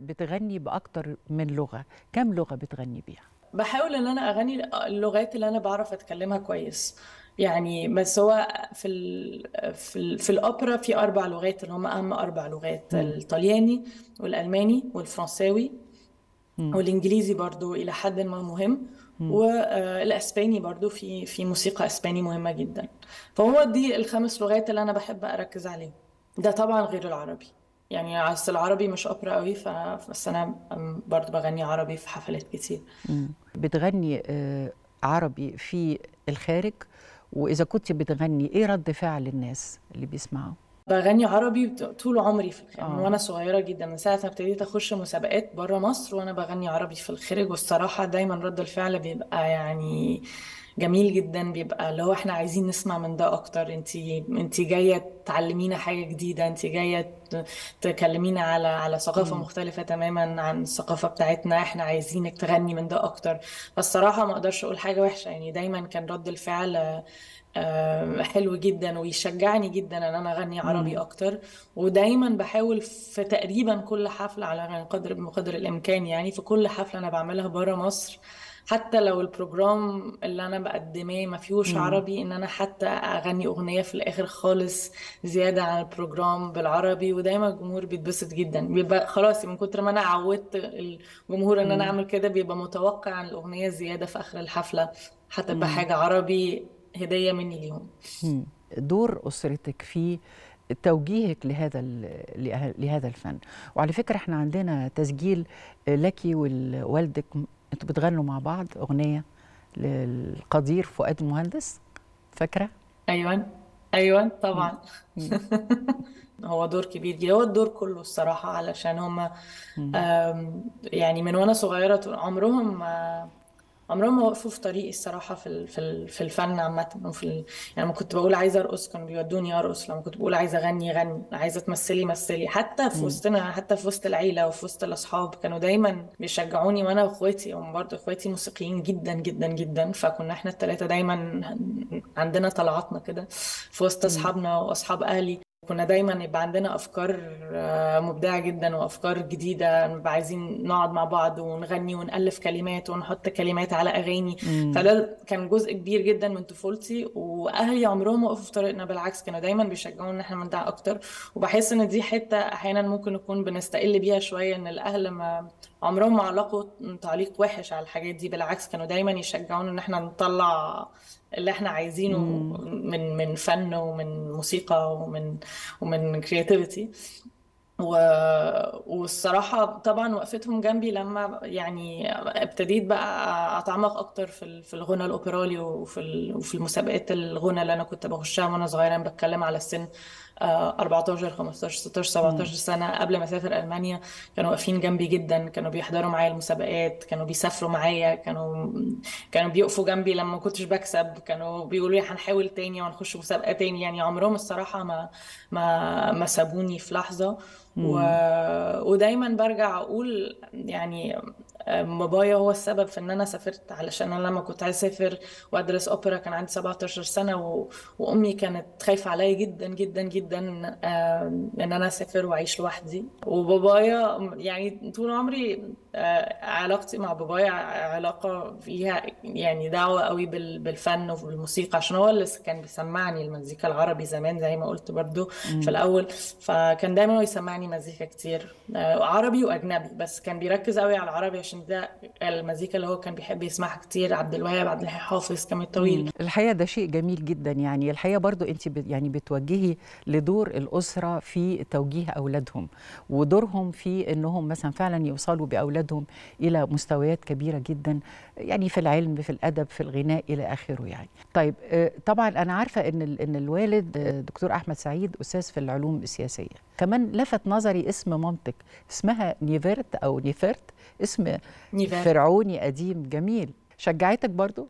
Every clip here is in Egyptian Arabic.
بتغني باكتر من لغه كم لغه بتغني بيها بحاول ان انا اغني اللغات اللي انا بعرف اتكلمها كويس يعني بس هو في ال في ال في الاوبرا في اربع لغات اللي هم اهم اربع لغات مم. الطلياني والالماني والفرنساوي مم. والانجليزي برضو الى حد ما مهم مم. والاسباني برضو في في موسيقى اسباني مهمة جدا فهو دي الخمس لغات اللي انا بحب اركز عليهم ده طبعا غير العربي يعني عكس العربي مش اوبرا قوي ف- بس انا برضو بغني عربي في حفلات كتير مم. بتغني آه، عربي في الخارج واذا كنت بتغني ايه رد فعل الناس اللي بيسمعوا بغني عربي طول عمري في الخارج من اه وانا صغيره جدا من ساعه ما ابتديت اخش مسابقات بره مصر وانا بغني عربي في الخارج والصراحه دايما رد الفعل بيبقى يعني جميل جدا بيبقى اللي هو احنا عايزين نسمع من ده اكتر انتي انتي جايه تعلمينا حاجه جديده انتي جايه ت- تكلمينا على على ثقافه مم. مختلفه تماما عن الثقافه بتاعتنا احنا عايزينك تغني من ده اكتر فالصراحه ما اقدرش اقول حاجه وحشه يعني دايما كان رد الفعل آه، حلو جدا ويشجعني جدا ان انا اغني عربي مم. اكتر ودايما بحاول في تقريبا كل حفله على قدر بقدر الامكان يعني في كل حفله انا بعملها بره مصر حتى لو البروجرام اللي انا بقدمه ما فيهوش مم. عربي ان انا حتى اغني اغنيه في الاخر خالص زياده عن البروجرام بالعربي ودايما الجمهور بيتبسط جدا بيبقى خلاص من كتر ما انا عودت الجمهور ان انا مم. اعمل كده بيبقى متوقع عن الاغنيه زياده في اخر الحفله هتبقى مم. حاجه عربي هديه مني ليهم مم. دور اسرتك في توجيهك لهذا ال- له- لهذا الفن وعلى فكره احنا عندنا تسجيل لك ووالدك انتوا بتغنوا مع بعض اغنيه للقدير فؤاد المهندس فاكره ايوه ايوه مم. طبعا مم. هو دور كبير جدا هو الدور كله الصراحة علشان هم مم. يعني من وانا صغيرة طول عمرهم ما عمرهم ما وقفوا في طريقي الصراحة في ال- في ال- في الفن عامة وفي ال... يعني لما كنت بقول عايزة أرقص كانوا بيودوني أرقص لما كنت بقول عايزة أغني غني عايزة تمثلي مثلي حتى في مم. وسطنا حتى في وسط العيلة وفي وسط الأصحاب كانوا دايما بيشجعوني وأنا وإخواتي هم برضه إخواتي موسيقيين جدا جدا جدا فكنا إحنا التلاتة دايما عندنا طلعاتنا كده في وسط مم. أصحابنا وأصحاب أهلي كنا دايما يبقى عندنا افكار آه، مبدعه جدا وافكار جديده نبقى عايزين نقعد مع بعض ونغني ونالف كلمات ونحط كلمات على اغاني مم. فده كان جزء كبير جدا من طفولتي واهلي عمرهم ما وقفوا في طريقنا بالعكس كانوا دايما بيشجعونا ان احنا نبدع اكتر وبحس ان دي حته احيانا ممكن نكون بنستقل بيها شويه ان الاهل ما عمرهم ما علقوا تعليق وحش على الحاجات دي بالعكس كانوا دايما يشجعونا ان احنا نطلع اللي احنا عايزينه مم. من من فن ومن موسيقى ومن ومن كرياتيفيتي و... والصراحة طبعا وقفتهم جنبي لما يعني ابتديت بقى أتعمق أكتر في ال- في الغنى الأوبرالي وفي ال... وفي المسابقات الغنى اللي أنا كنت بخشها وأنا صغيرة أنا بتكلم على السن آه، 14 15 16 17 مم. سنة قبل ما أسافر ألمانيا كانوا واقفين جنبي جدا كانوا بيحضروا معايا المسابقات كانوا بيسافروا معايا كانوا كانوا بيقفوا جنبي لما ما كنتش بكسب كانوا بيقولوا لي هنحاول تاني وهنخش مسابقة تاني يعني عمرهم الصراحة ما ما ما سابوني في لحظة و... مم. ودايما برجع اقول يعني بابايا هو السبب في ان انا سافرت علشان انا لما كنت عايزه اسافر وادرس اوبرا كان عندي 17 سنه و... وامي كانت خايفه عليا جدا جدا جدا آم، ان انا اسافر واعيش لوحدي وبابايا يعني طول عمري آه، علاقتي مع بابايا علاقه فيها يعني دعوه قوي بال... بالفن وبالموسيقى عشان هو اللي كان بيسمعني المزيكا العربي زمان زي ما قلت برضو في مم. الاول فكان دايما هو يسمعني مزيكا كتير آه، عربي واجنبي بس كان بيركز قوي على العربي عشان ده المزيكا اللي هو كان بيحب يسمعها كتير عبد الوهاب عبد الحليم حافظ كامل الطويل مم. الحقيقه ده شيء جميل جدا يعني الحقيقه برضو انت بت يعني بتوجهي لدور الاسره في توجيه اولادهم ودورهم في انهم مثلا فعلا يوصلوا باولادهم الى مستويات كبيره جدا يعني في العلم في الادب في الغناء الى اخره يعني طيب آه، طبعا انا عارفه ان ال- ان الوالد آه، دكتور احمد سعيد استاذ في العلوم السياسيه كمان لفت نظري اسم مامتك اسمها نيفرت او نيفرت اسم نيفال فرعوني قديم جميل شجعتك برضو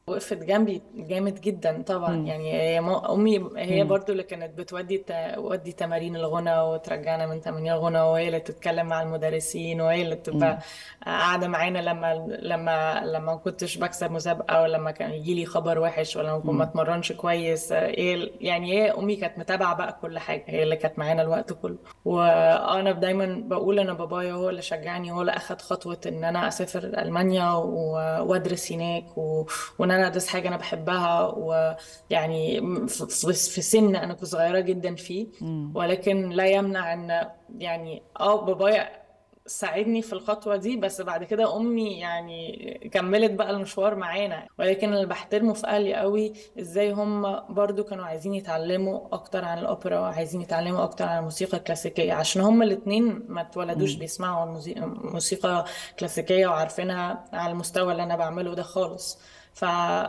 وقفت جنبي جامد جدا طبعا مم. يعني هي مو- امي هي مم. برضو اللي كانت بتودي تودي تمارين الغنى وترجعنا من تمارين الغنى وهي اللي تتكلم مع المدرسين وهي اللي تبقى مم. قاعده معانا لما لما لما ما كنتش بكسب مسابقه ولا لما كان يجي لي خبر وحش ولا ما كنت ما مم. اتمرنش كويس ايه يعني هي امي كانت متابعه بقى كل حاجه هي اللي كانت معانا الوقت كله وانا دايما بقول انا بابايا هو اللي شجعني هو اللي اخد خطوه ان انا اسافر المانيا و- وادرس هناك و... وان انا ادرس حاجه انا بحبها ويعني في في- في سن انا كنت صغيره جدا فيه مم. ولكن لا يمنع ان يعني اه بابايا ساعدني في الخطوة دي بس بعد كده أمي يعني كملت بقى المشوار معانا ولكن اللي بحترمه في أهلي قوي إزاي هم برضو كانوا عايزين يتعلموا أكتر عن الأوبرا وعايزين يتعلموا أكتر عن الموسيقى الكلاسيكية عشان هم الاتنين ما اتولدوش مم. بيسمعوا الموسي- موسيقى كلاسيكية وعارفينها على المستوى اللي أنا بعمله ده خالص ف...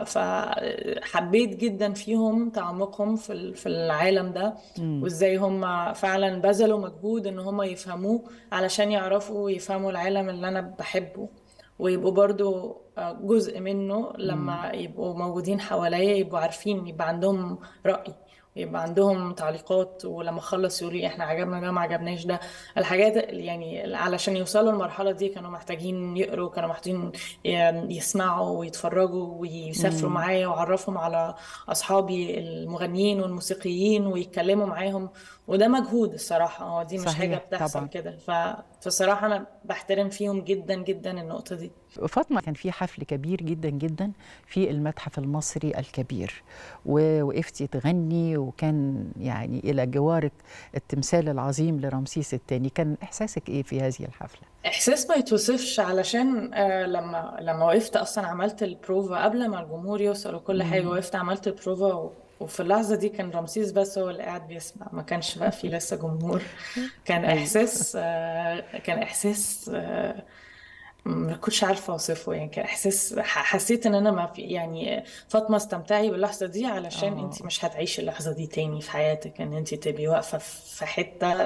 فحبيت جدا فيهم تعمقهم في ال- في العالم ده مم. وازاي هم فعلا بذلوا مجهود ان هم يفهموه علشان يعرفوا يفهموا العالم اللي انا بحبه ويبقوا برضو آه، جزء منه مم. لما يبقوا موجودين حواليا يبقوا عارفين يبقى عندهم رأي يبقى عندهم تعليقات ولما اخلص يقولوا لي احنا عجبنا ده ما عجبناش ده الحاجات يعني علشان يوصلوا للمرحلة دي كانوا محتاجين يقروا كانوا محتاجين ي- يسمعوا ويتفرجوا ويسافروا مم. معايا واعرفهم على اصحابي المغنيين والموسيقيين ويتكلموا معاهم وده مجهود الصراحة هو دي مش حاجة صحيح بتحصل طبعا كده ف... فصراحة انا بحترم فيهم جدا جدا النقطة دي فاطمة كان في حفل كبير جدا جدا في المتحف المصري الكبير ووقفتي تغني وكان يعني إلى جوارك التمثال العظيم لرمسيس الثاني كان إحساسك إيه في هذه الحفلة؟ احساس ما يتوصفش علشان آه لما لما وقفت اصلا عملت البروفا قبل ما الجمهور يوصل وكل حاجه مم. وقفت عملت البروفا و- وفي اللحظه دي كان رمسيس بس هو اللي قاعد بيسمع ما كانش بقى في لسه جمهور كان أيوه احساس آه كان احساس آه ما كنتش عارفه اوصفه يعني كان احساس ح- حسيت ان انا ما في يعني فاطمه استمتعي باللحظه دي علشان آه انت مش هتعيشي اللحظه دي تاني في حياتك ان انت تبقي واقفه في حته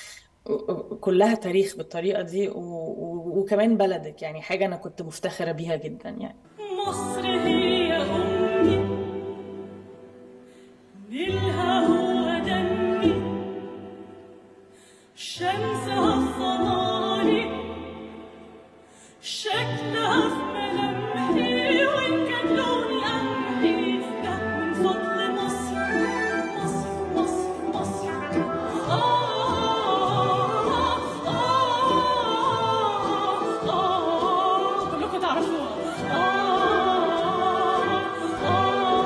كلها تاريخ بالطريقة دي و... و... وكمان بلدك يعني حاجة أنا كنت مفتخرة بيها جدا يعني مصر هي أمي نيلها هو دمي شمسها في ظلالي شكلها في ملامحي وإن كان لوني قمحي ده من فضل مصر مصر مصر مصر آه آه آه كلكم تعرفوها آه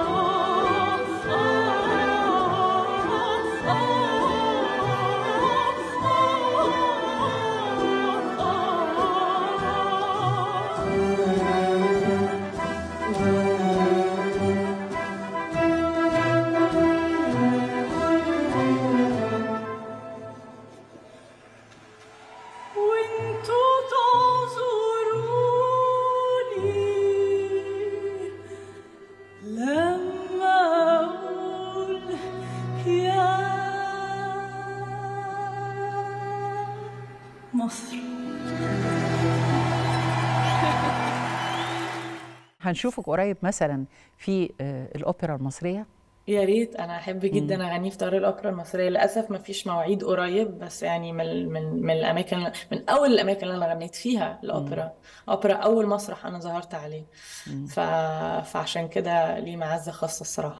وانتوا تعذروني لما اقول يا مصر هنشوفك قريب مثلا في آه، الأوبرا المصرية يا ريت أنا أحب مم. جدا أغني في دار الأوبرا المصرية للأسف ما فيش مواعيد قريب بس يعني من من من الأماكن من أول الأماكن اللي أنا غنيت فيها مم. الأوبرا أوبرا أول مسرح أنا ظهرت عليه مم. ف... فعشان كده ليه معزة خاصة الصراحة